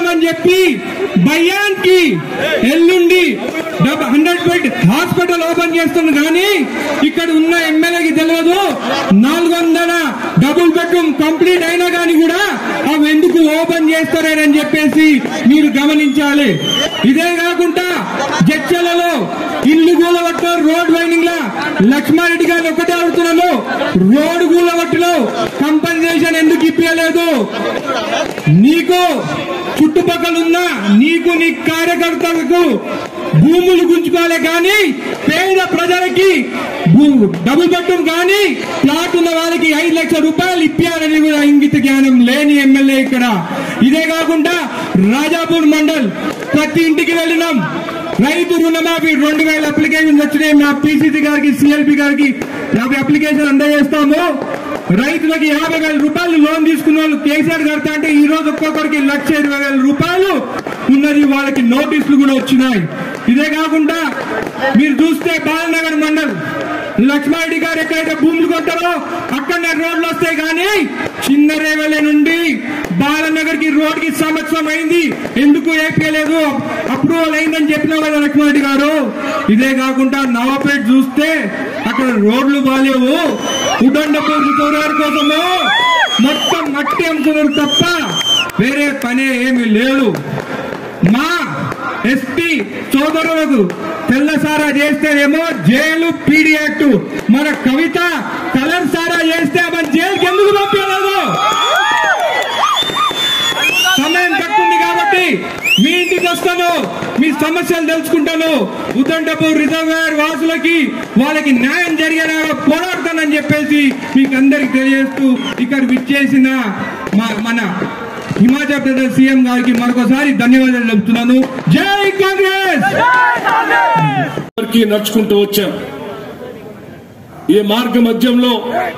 ఇస్తామని చెప్పి భయానికి ఎల్లుండి హండ్రెడ్ బెడ్ హాస్పిటల్ ఓపెన్ చేస్తుంది కానీ ఇక్కడ ఉన్న ఎమ్మెల్యేకి తెలియదు నాలుగు వందల డబుల్ బెడ్రూమ్ కంప్లీట్ అయినా కానీ కూడా అవి ఎందుకు ఓపెన్ చేస్తారని చెప్పేసి మీరు గమనించాలి ఇదే కాకుండా జడ్చలలో ఇల్లు కూలగొట్టారు రోడ్ వైండింగ్ లా లక్ష్మారెడ్డి గారిని ఒకటే అడుగుతున్నాను రోడ్ కూలగొట్టులో కంపెన్సేషన్ ఎందుకు ఇప్పలేదు నీకు చుట్టుపక్కల ఉన్న నీకు నీ కార్యకర్తలకు భూములు గుంజుకోవాలి కానీ పేద ప్రజలకి భూ- డబుల్ బెడ్రూమ్ కానీ ప్లాట్ ఉన్న వాళ్ళకి ఐదు లక్షల రూపాయలు ఇప్పారని కూడా ఇంగిత జ్ఞానం లేని ఎమ్మెల్యే ఇక్కడ ఇదే కాకుండా రాజాపూర్ మండల్ ప్రతి ఇంటికి వెళ్ళినాం రైతు రుణమాఫీ రెండు వేల అప్లికేషన్స్ వచ్చినాయి మా పీసీసీ గారికి సిఎల్పి గారికి యాభై అప్లికేషన్ అందజేస్తాము రైతులకి యాభై వేల రూపాయలు లోన్ తీసుకున్న వాళ్ళు కేసీఆర్ కడతా అంటే ఈ రోజు ఒక్కొక్కరికి లక్ష ఇరవై వేల రూపాయలు ఉన్నది వాళ్ళకి నోటీసులు కూడా వచ్చినాయి ఇదే కాకుండా మీరు చూస్తే బాలనగర్ మండల్ లక్ష్మారెడ్డి గారు ఎక్కడైతే భూములు కొంటారో అక్కడనే రోడ్లు వస్తాయి కానీ చిన్న రేవెల నుండి బాలనగర్ కి రోడ్ కి సంవత్సరం అయింది ఎందుకు ఏపీయలేదు అప్రూవల్ అయిందని చెప్పినా కదా లక్ష్మారెడ్డి గారు ఇదే కాకుండా నవాపేట చూస్తే అక్కడ రోడ్లు బాలేవు ఉదండపూర్ తోరారు కోసము మొత్తం మట్టి అమ్ముతున్నారు తప్ప వేరే పనే ఏమీ లేదు మా ఎస్పీ సోదరులకు తెల్ల సారా చేస్తేనేమో జైలు పీడి యాక్ట్ మన కవిత కలర్ సారా చేస్తే మన జైలుకి ఎందుకు పంపించలేదు సమయం తక్కువ ఉంది కాబట్టి మీ ఇంటికి వస్తాను మీ సమస్యలు తెలుసుకుంటాను ఉదండపూర్ రిజర్వేర్ వాసులకి వాళ్ళకి న్యాయం జరిగేలాగా పోరాడతానని చెప్పేసి మీకు అందరికి తెలియజేస్తూ ఇక్కడ విచ్చేసిన మా- మన హిమాచల్ ప్రదేశ్ సీఎం గారికి మరొకసారి ధన్యవాదాలు చెప్తున్నాను జై కాంగ్రెస్ వరకు నడుచుకుంటూ వచ్చాం ఈ మార్గ మధ్యంలో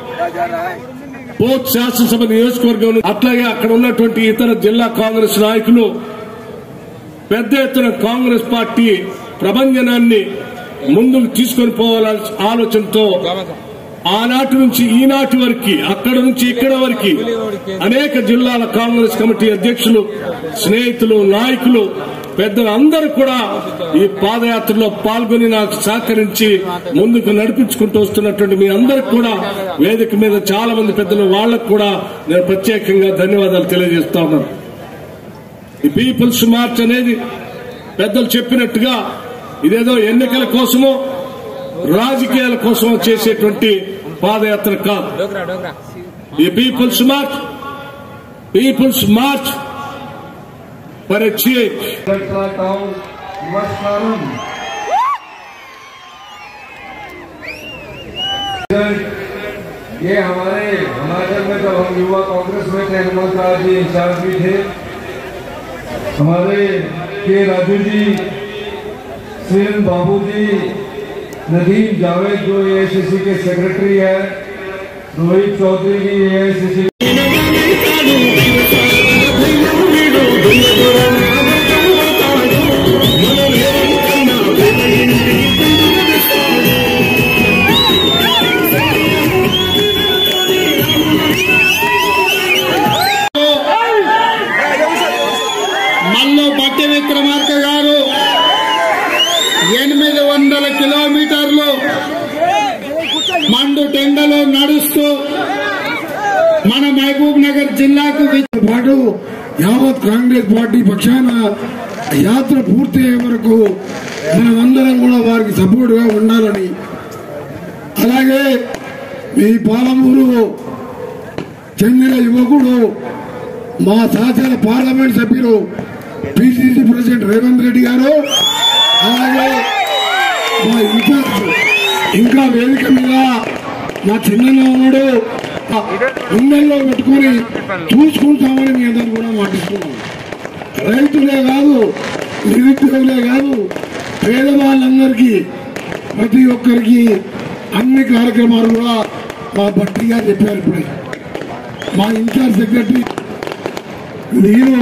పోత్ శాసనసభ నియోజకవర్గం అట్లాగే అక్కడ ఉన్నటువంటి ఇతర జిల్లా కాంగ్రెస్ నాయకులు పెద్ద ఎత్తున కాంగ్రెస్ పార్టీ ప్రభంజనాన్ని ముందుకు తీసుకొని పోవాలని ఆలోచనతో ఆనాటి నుంచి ఈనాటి వరకు అక్కడ నుంచి ఇక్కడ వరకు అనేక జిల్లాల కాంగ్రెస్ కమిటీ అధ్యక్షులు స్నేహితులు నాయకులు పెద్దలు అందరూ కూడా ఈ పాదయాత్రలో పాల్గొని నాకు సహకరించి ముందుకు నడిపించుకుంటూ వస్తున్నటువంటి మీ అందరికి కూడా వేదిక మీద చాలా మంది పెద్దలు వాళ్ళకు కూడా నేను ప్రత్యేకంగా ధన్యవాదాలు తెలియజేస్తా ఉన్నాను ఈ పీపుల్స్ మార్చ్ అనేది పెద్దలు చెప్పినట్టుగా ఇదేదో ఎన్నికల కోసమో రాజకీయాల కోసమో చేసేటువంటి పాదయాత్ర కాదు ఈ people's march people's march for a change नमस्कारम ये हमारे हिमाचल में जब हम युवा कांग्रेस में थे हेमंत राज जी इंचार्ज भी थे हमारे के राजू जी सीएन बाबू जी नदीम जावेद जो एआईसीसी के सेक्रेटरी है रोहित चौधरी जी एआईसीसी మల్లు భట్టి విక్రమార్క గారు ఎనిమిది వందల కిలోమీటర్లు మండు టెండలో నడుస్తూ మన మహబూబ్ నగర్ జిల్లాకు వి- పాటు యావత్ కాంగ్రెస్ పార్టీ పక్షాన యాత్ర పూర్తయ్యే వరకు మనమందరం కూడా వారికి సపోర్ట్ గా ఉండాలని అలాగే మీ పాలమూరు చెందిన యువకుడు మా సహచర పార్లమెంట్ సభ్యులు పిసిసి ప్రెసిడెంట్ రేవంత్ రెడ్డి గారు అలాగే మా ఇన్ఛార్జ్ ఇంకా వేదిక మీద మా చిన్న ఉన్నాడు గుండెల్లో పెట్టుకుని చూసుకుంటామని మీ అందరూ కూడా మాటిస్తున్నాం రైతులే కాదు నిరుద్యోగులే కాదు పేదవాళ్ళందరికీ ప్రతి ఒక్కరికి అన్ని కార్యక్రమాలు కూడా మా బట్టిగా చెప్పారు ఇప్పుడే మా ఇన్ఛార్జ్ సెక్రటరీ మీరు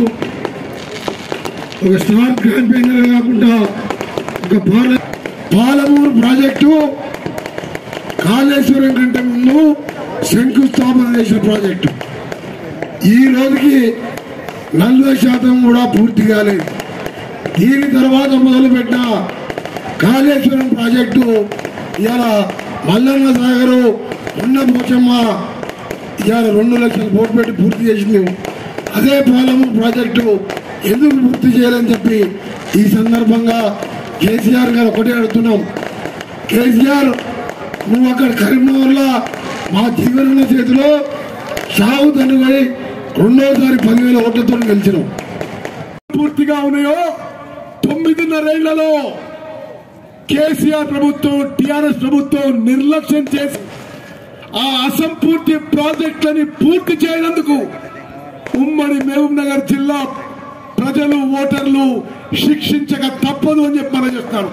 ఒక స్టార్ క్యాంపెయినర్ కాకుండా ఒక పాల పాలమూరు ప్రాజెక్టు కాళేశ్వరం కంటే ముందు శంకుస్థాపన చేసిన ప్రాజెక్టు ఈ రోజుకి నలభై శాతం కూడా పూర్తి కాలేదు దీని తర్వాత మొదలుపెట్టిన కాళేశ్వరం ప్రాజెక్టు ఇవాళ మల్లన్న సాగరు ఉన్న పోచమ్మ ఇవాళ రెండు లక్షల కోట్లు పెట్టి పూర్తి చేసింది అదే పాలము ప్రాజెక్టు ఎందుకు పూర్తి చేయాలని చెప్పి ఈ సందర్భంగా కేసీఆర్ గారు ఒకటే అడుగుతున్నాం కేసీఆర్ నువ్వు అక్కడ కరీంనగర్లో మా జీవన చేతిలో సాగు తనుగై రెండోసారి పదివేల ఓట్లతో గెలిచినాం పూర్తిగా ఉన్నాయో తొమ్మిదిన్నరేళ్లలో కేసీఆర్ ప్రభుత్వం టిఆర్ఎస్ ప్రభుత్వం నిర్లక్ష్యం చేసి ఆ అసంపూర్తి ప్రాజెక్టులని పూర్తి చేయనందుకు ఉమ్మడి మహబూబ్ నగర్ జిల్లా ప్రజలు ఓటర్లు శిక్షించక తప్పదు అని చెప్పి మనం చెప్తాను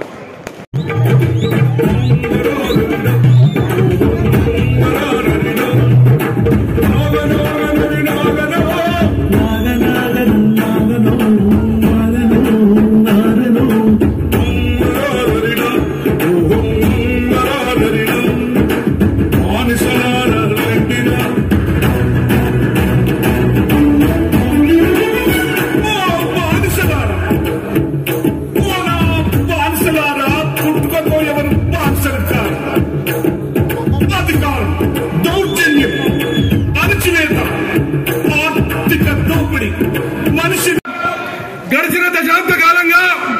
పుట్టుకతో ఎవరు బాధిస్తారు అధికారం దౌర్జన్యం అణచివేత ఆర్థిక దోపిడి మనిషి గడిచిన దశాబ్ద కాలంగా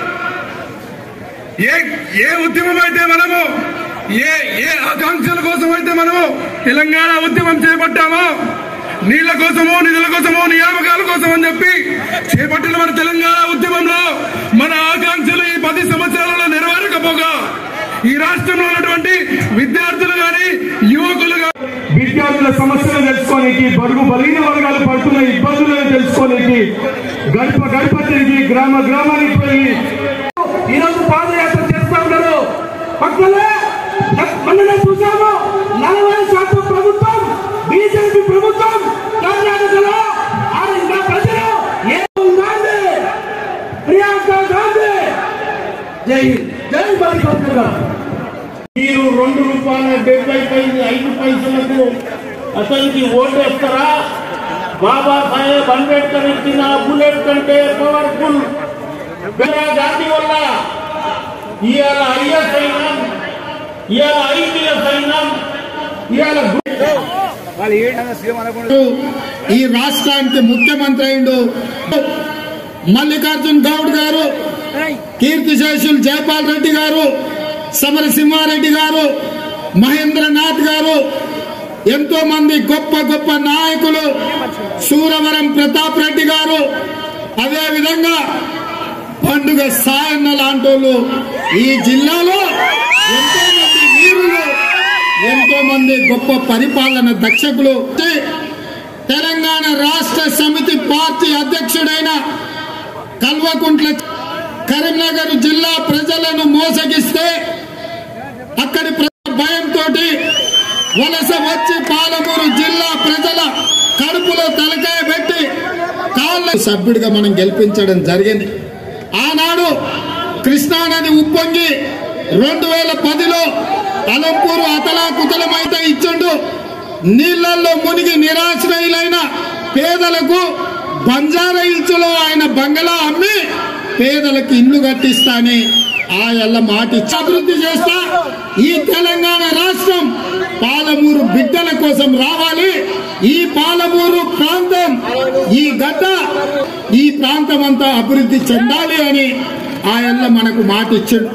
ఏ ఏ ఉద్యమం అయితే మనము ఏ ఏ ఆకాంక్షల కోసం అయితే మనము తెలంగాణ ఉద్యమం చేపట్టామో నీళ్ల కోసమో నిధుల కోసమో నియామకాల కోసం అని చెప్పి చేపట్టిన మన తెలంగాణ ఉద్యమంలో మన ఆకాంక్షలు ఈ పది సంవత్సరాలలో నెరవేరకపోగా ఈ రాష్ట్రంలో ఉన్నటువంటి విద్యార్థులు గాని యువకులు గాని విద్యార్థుల సమస్యలు తెలుసుకోనికి బడుగు బలహీన వర్గాలు పడుతున్న ఇబ్బందులను తెలుసుకోనికి గడప గడప తిరిగి గ్రామ గ్రామానికి పోయి ఈరోజు పాదయాత్ర చేస్తా ఉన్నారు పక్కనే మొన్ననే చూసాము నలభై శాతం ప్రభుత్వం బీజేపీ ప్రభుత్వం కర్ణాటకలో ఆ ఇంకా ప్రజలు ఏం గాంధీ ప్రియాంక గాంధీ జై హింద్ జై మల్లికార్జున మీరు రెండు రూపాయల డెబ్బై పైసలు ఐదు పైసలకు అతనికి ఓటేస్తారా బాబాసాహెబ్ అంబేద్కర్ ఇచ్చిన బుల్లెట్ కంటే పవర్ఫుల్ ఇందిరా గాంధీ వల్ల ఇవాళ ఐఎస్ అయినాం ఇవాళ ఐపీఎస్ అయినాం ఇవాళ ఈ రాష్ట్రానికి ముఖ్యమంత్రి అయిండు మల్లికార్జున్ గౌడ్ గారు కీర్తిశేషులు జయపాల్ రెడ్డి గారు సమరసింహారెడ్డి గారు మహేంద్రనాథ్ గారు ఎంతో మంది గొప్ప గొప్ప నాయకులు సూరవరం ప్రతాప్ రెడ్డి గారు అదే విధంగా పండుగ సాయన్న లాంటి వాళ్ళు ఈ జిల్లాలో ఎంతో మంది వీరులు ఎంతో మంది గొప్ప పరిపాలన దక్షకులు తెలంగాణ రాష్ట్ర సమితి పార్టీ అధ్యక్షుడైన కల్వకుంట్ల కరీంనగర్ జిల్లా ప్రజలను మోసగిస్తే అక్కడి ప్రజల భయంతో వలస వచ్చి పాలమూరు జిల్లా ప్రజల కడుపులో తలకాయ పెట్టి కాళ్ళ సభ్యుడిగా మనం గెలిపించడం జరిగింది ఆనాడు కృష్ణానది ఉప్పొంగి రెండు వేల పదిలో అలంపూరు అతలాకుతలమైతే ఇచ్చిండు నీళ్లలో మునిగి నిరాశ్రయులైన పేదలకు బంజారా హిల్స్లో ఆయన బంగళా అమ్మి పేదలకు ఇల్లు కట్టిస్తాని ఆ ఎల్ల మాట ఇచ్చి అభివృద్ధి చేస్తా ఈ తెలంగాణ రాష్ట్రం పాలమూరు బిడ్డల కోసం రావాలి ఈ పాలమూరు ప్రాంతం ఈ గడ్డ ఈ ప్రాంతం అంతా అభివృద్ధి చెందాలి అని ఆ ఎల్ల మనకు మాట ఇచ్చాడు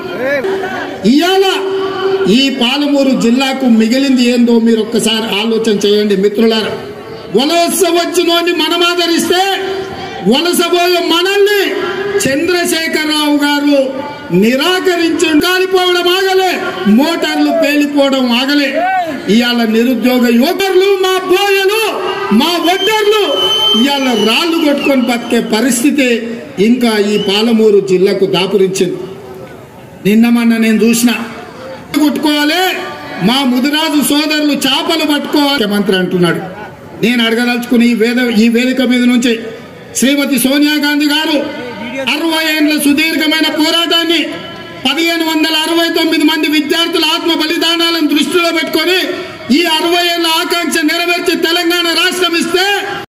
ఇవాళ ఈ పాలమూరు జిల్లాకు మిగిలింది ఏందో మీరు ఒక్కసారి ఆలోచన చేయండి మిత్రులారా వలస వచ్చినోని మనం ఆదరిస్తే వలసపోయే మనల్ని చంద్రశేఖరరావు గారు నిరాకరించి కాలిపోవడం ఆగలే మోటార్లు పేలిపోవడం ఆగలే ఇవాళ నిరుద్యోగ యువకులు మా బోయలు మా ఒడ్డర్లు ఇవాళ రాళ్లు కొట్టుకొని బతికే పరిస్థితి ఇంకా ఈ పాలమూరు జిల్లాకు దాపురించింది నిన్న మొన్న నేను చూసిన కొట్టుకోవాలి మా ముదిరాజు సోదరులు చేపలు పట్టుకోవాలి ముఖ్యమంత్రి అంటున్నాడు నేను అడగదలుచుకుని ఈ వేద ఈ వేదిక మీద నుంచి శ్రీమతి సోనియా గాంధీ గారు అరవై ఏళ్ల సుదీర్ఘమైన పోరాటాన్ని పదిహేను వందల అరవై తొమ్మిది మంది విద్యార్థుల ఆత్మ బలిదానాలను దృష్టిలో పెట్టుకొని ఈ అరవై ఏళ్ల ఆకాంక్ష నెరవేర్చి తెలంగాణ రాష్ట్రం ఇస్తే